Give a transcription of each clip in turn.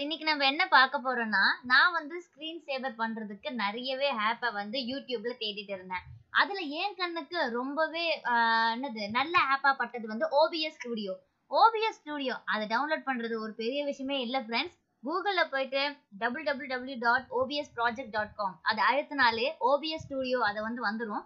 இன்னைக்கு நம்ம என்ன பார்க்க போறோம்னா நான் வந்து ஸ்கிரீன் சேவர் பண்றதுக்கு நிறையவே ஆப்பை வந்து யூடியூப்ல தேடிட்டு இருந்தேன் அதுல என் கண்ணுக்கு ரொம்பவே ஆஹ், என்னது நல்ல ஆப்பா பட்டது வந்து ஓபிஎஸ் ஸ்டுடியோ ஓபிஎஸ் ஸ்டுடியோ அதை டவுன்லோட் பண்றது ஒரு பெரிய விஷயமே இல்லை ஃப்ரெண்ட்ஸ் கூகுள்ல போயிட்டு W W W dot OBS project dot com அதை அழுத்தினாலே ஓபிஎஸ் ஸ்டுடியோ அதை வந்து வந்துடும்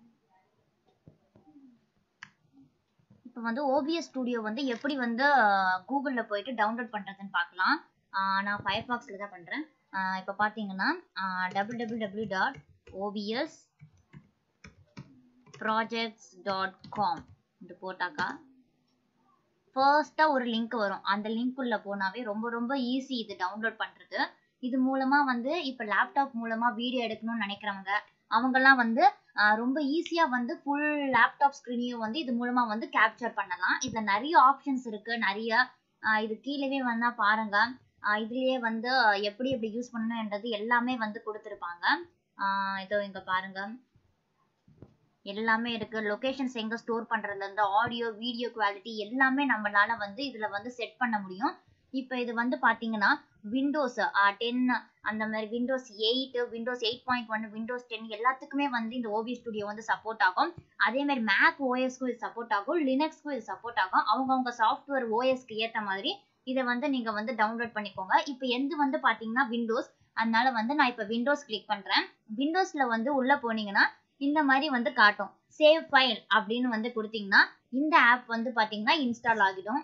இப்போ வந்து ஓபிஎஸ் ஸ்டுடியோ வந்து எப்படி வந்து கூகுளில் போயிட்டு டவுன்லோட் பண்ணுறதுன்னு பார்க்கலாம் ஆஹ் நான் ஃபயர்பாக்ஸில் தான் பண்ணுறேன் இப்போ பார்த்தீங்கன்னா W W W dot OBS projects dot com இது போட்டாக்கா ஃபர்ஸ்ட்டாக ஒரு லிங்க் வரும் அந்த லிங்க் உள்ள போனாவே ரொம்ப ரொம்ப ஈஸி இது டவுன்லோட் பண்ணுறது இது மூலமாக வந்து இப்போ லேப்டாப் மூலமாக வீடியோ எடுக்கணும்னு நினைக்கிறவங்க அவங்கெல்லாம் வந்து ஆஹ் ரொம்ப ஈஸியாக வந்து ஃபுல் லேப்டாப் ஸ்க்ரீனையும் வந்து இது மூலமாக வந்து கேப்சர் பண்ணலாம் இதில் நிறைய ஆப்ஷன்ஸ் இருக்குது நிறைய ஆஹ் இது கீழவே வேணா பாருங்க ஆஹ் இதுலயே வந்து எப்படி எப்படி யூஸ் பண்ணணுன்றது எல்லாமே வந்து கொடுத்துருப்பாங்க ஆஹ் இதோ இங்க பாருங்க எல்லாமே இருக்கு லொகேஷன்ஸ் எங்க ஸ்டோர் பண்றதுல இருந்து ஆடியோ வீடியோ குவாலிட்டி எல்லாமே நம்மளால வந்து இதுல வந்து செட் பண்ண முடியும் இப்போ இது வந்து பாத்தீங்கன்னா விண்டோஸ் டென் அந்த மாதிரி Windows eight Windows eight point one Windows ten எல்லாத்துக்குமே வந்து இந்த ஓபி ஸ்டுடியோ வந்து சப்போர்ட் ஆகும் அதே மாதிரி மேக் ஓஎஸ்க்கும் இது சப்போர்ட் ஆகும் லினக்ஸ்க்கும் இது சப்போர்ட் ஆகும் அவங்கவுங்க சாஃப்ட்வேர் ஓஎஸ்க்கு ஏற்ற மாதிரி இதை வந்து நீங்க வந்து டவுன்லோட் பண்ணிக்கோங்க இப்போ எந்த வந்து பாத்தீங்கன்னா விண்டோஸ் அதனால வந்து நான் இப்போ விண்டோஸ் கிளிக் பண்றேன் விண்டோஸ்ல வந்து உள்ள போனீங்கன்னா இந்த மாதிரி வந்து காட்டும் சேவ் ஃபைல் அப்படின்னு வந்து கொடுத்தீங்கன்னா இந்த ஆப் வந்து பாத்தீங்கன்னா இன்ஸ்டால் ஆகிடும்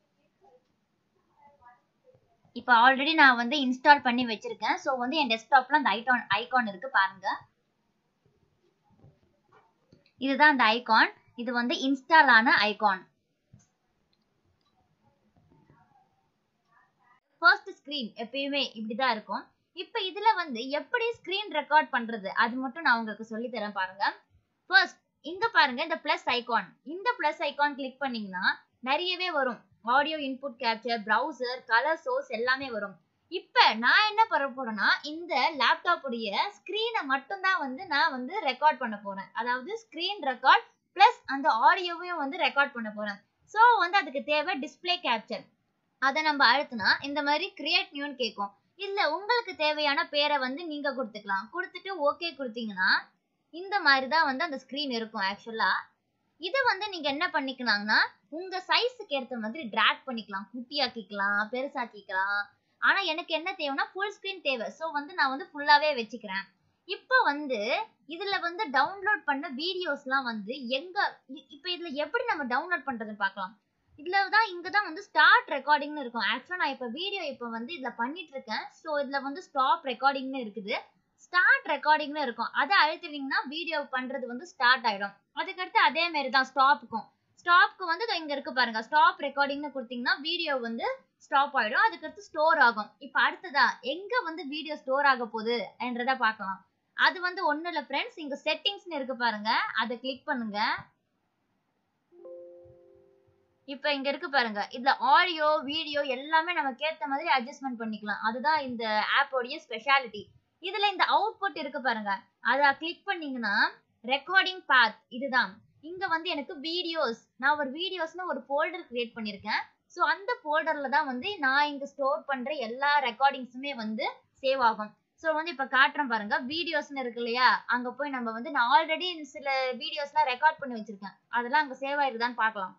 இப்போ ஆல்ரெடி நான் வந்து இன்ஸ்டால் பண்ணி வச்சிருக்கேன் ஸோ வந்து என் டெஸ்க்டாப்ல அந்த ஐகான் ஐகான் இருக்கு பாருங்க இதுதான் அந்த ஐகான் இது வந்து இன்ஸ்டால் ஆன ஐகான் ஃபர்ஸ்ட் ஸ்க்ரீன் எப்பயுமே இப்படிதான் இருக்கும் இப்போ இதுல வந்து எப்படி ஸ்க்ரீன் ரெக்கார்ட் பண்றது அது மட்டும் நான் உங்களுக்கு சொல்லி தரேன் பாருங்க ஃபர்ஸ்ட் இங்க பாருங்க இந்த பிளஸ் ஐகான் இந்த பிளஸ் ஐகான் கிளிக் பண்ணீங்கன்னா நிறையவே வரும் audio input capture browser colour source எல்லாமே வரும் இப்போ நான் என்ன பண்ண போறேன்னா இந்த லேப்டாப் உடைய ஸ்க்ரீனை மட்டும்தான் வந்து நான் வந்து ரெக்கார்ட் பண்ண போறேன் அதாவது ஸ்க்ரீன் ரெக்கார்ட் ப்ளஸ் அந்த ஆடியோவையும் வந்து ரெக்கார்ட் பண்ண போறேன் ஸோ வந்து அதுக்கு தேவை டிஸ்ப்ளே கேப்சர் அதை நம்ம அழுத்தினா இந்த மாதிரி கிரியேட் நியூன்னு கேட்கும் இல்ல உங்களுக்கு தேவையான பேரை வந்து நீங்க கொடுத்துக்கலாம் கொடுத்துட்டு ஓகே கொடுத்தீங்கன்னா இந்த மாதிரி தான் வந்து அந்த ஸ்க்ரீன் இருக்கும் ஆக்சுவலா இது வந்து நீங்க என்ன பண்ணிக்கலாம்னா உங்க சைஸுக்கு ஏற்ற மாதிரி ட்ராக் பண்ணிக்கலாம் குட்டியாக்கிக்கலாம் பெருசாக்கிக்கலாம் ஆனா எனக்கு என்ன தேவைன்னா ஃபுல் ஸ்க்ரீன் தேவை ஸோ வந்து நான் வந்து ஃபுல்லாவே வச்சுக்கிறேன் இப்போ வந்து இதுல வந்து டவுன்லோட் பண்ண வீடியோஸ்லாம் வந்து எங்க இ- இப்போ இதுல எப்படி நம்ம டவுன்லோட் பண்றதுன்னு பார்க்கலாம் இதுல தான் இங்க தான் வந்து ஸ்டார்ட் ரெக்கார்டிங்னு இருக்கும் ஆக்சுவலா நான் இப்போ வீடியோ இப்போ வந்து இதுல பண்ணிட்டு இருக்கேன் ஸோ இதுல வந்து ஸ்டாப் ரெக்கார்டிங்னு இருக்குது ஸ்டார்ட் ரெக்கார்டிங்னு இருக்கும் அதை அழுத்தினீங்கன்னா வீடியோ பண்றது வந்து ஸ்டார்ட் ஆயிடும் அதுக்கடுத்து அதே மாதிரி தான் ஸ்டாப்புக்கும் ஸ்டாப்க்கு வந்து இதோ இங்க இருக்கு பாருங்க ஸ்டாப் ரெக்கார்டிங்னு கொடுத்தீங்கன்னா வீடியோ வந்து ஸ்டாப் ஆயிடும் அதுக்கடுத்து ஸ்டோர் ஆகும் இப்போ அடுத்ததா எங்க வந்து வீடியோ ஸ்டோர் ஆக போகுது என்றதை பார்க்கலாம் அது வந்து ஒண்ணு இல்ல ஃப்ரெண்ட்ஸ் இங்க செட்டிங்ஸ்னு இருக்கு பாருங்க அதை கிளிக் பண்ணுங்க இப்போ இங்க இருக்கு பாருங்க இதுல ஆடியோ வீடியோ எல்லாமே நமக்கு ஏத்த மாதிரி அட்ஜஸ்ட்மெண்ட் பண்ணிக்கலாம் அதுதான் இந்த ஆப்போடைய ஸ்பெஷாலிட்டி இதுல இந்த அவுட்புட் இருக்கு பாருங்க அதை கிளிக் பண்ணீங்கன்னா ரெக்கார்டிங் பாத் இதுதான் இங்க வந்து எனக்கு வீடியோஸ் நான் ஒரு வீடியோஸ்னு ஒரு ஃபோல்டர் கிரியேட் பண்ணிருக்கேன் ஸோ அந்த ஃபோல்டர்ல தான் வந்து நான் இங்க ஸ்டோர் பண்ற எல்லா ரெக்கார்டிங்ஸுமே வந்து சேவ் ஆகும் ஸோ வந்து இப்போ காட்டுறேன் பாருங்க வீடியோஸ்னு இருக்கு இல்லையா அங்க போய் நம்ம வந்து நான் ஆல்ரெடி சில வீடியோஸ்லாம் ரெக்கார்ட் பண்ணி வச்சிருக்கேன் அதெல்லாம் அங்க சேவ் ஆயிருதான்னு பார்க்கலாம்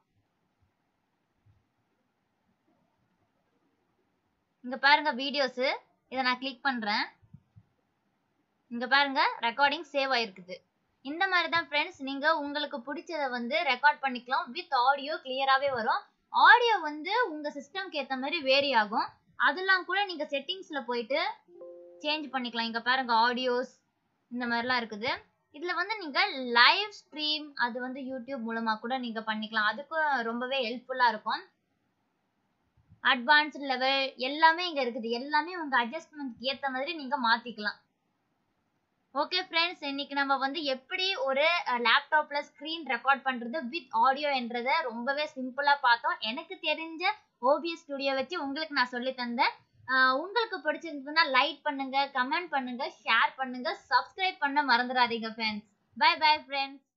இங்க பாருங்க வீடியோஸ் இதை நான் கிளிக் பண்றேன் இங்க பாருங்க ரெக்கார்டிங் சேவ் ஆயிருக்குது இந்த மாதிரி தான் ஃப்ரெண்ட்ஸ் நீங்க உங்களுக்கு பிடிச்சத வந்து ரெக்கார்ட் பண்ணிக்கலாம் வித் ஆடியோ கிளியராகவே வரும் ஆடியோ வந்து உங்க சிஸ்டம்க்கு ஏத்த மாதிரி வேரி ஆகும் அதெல்லாம் கூட நீங்க செட்டிங்ஸ்ல போயிட்டு சேஞ்ச் பண்ணிக்கலாம் இங்க பாருங்க ஆடியோஸ் இந்த மாதிரிலாம் இருக்குது இதுல வந்து நீங்க லைவ் ஸ்ட்ரீம் அது வந்து யூடியூப் மூலமா கூட நீங்க பண்ணிக்கலாம் அதுக்கும் ரொம்பவே ஹெல்ப்ஃபுல்லா இருக்கும் அட்வான்ஸ்ட் லெவல் எல்லாமே இங்க இருக்குது எல்லாமே உங்க அட்ஜஸ்ட்மெண்ட்க்கு ஏத்த மாதிரி நீங்க மாத்திக்கலாம் ஓகே ஃப்ரெண்ட்ஸ் இன்னைக்கு நம்ம வந்து எப்படி ஒரு லேப்டாப்ல ஸ்க்ரீன் ரெக்கார்ட் பண்றது வித் ஆடியோ என்றதை ரொம்பவே சிம்பிளா பார்த்தோம் எனக்கு தெரிஞ்ச ஓபிஎஸ் ஸ்டுடியோ வச்சு உங்களுக்கு நான் சொல்லி தந்தேன் ஆஹ் உங்களுக்கு பிடிச்சிருந்ததுன்னா லைக் பண்ணுங்க கமெண்ட் பண்ணுங்க ஷேர் பண்ணுங்க சப்ஸ்கிரைப் பண்ண மறந்துடாதீங்க ஃப்ரெண்ட்ஸ் பை பை ஃப்ரெண்ட்ஸ்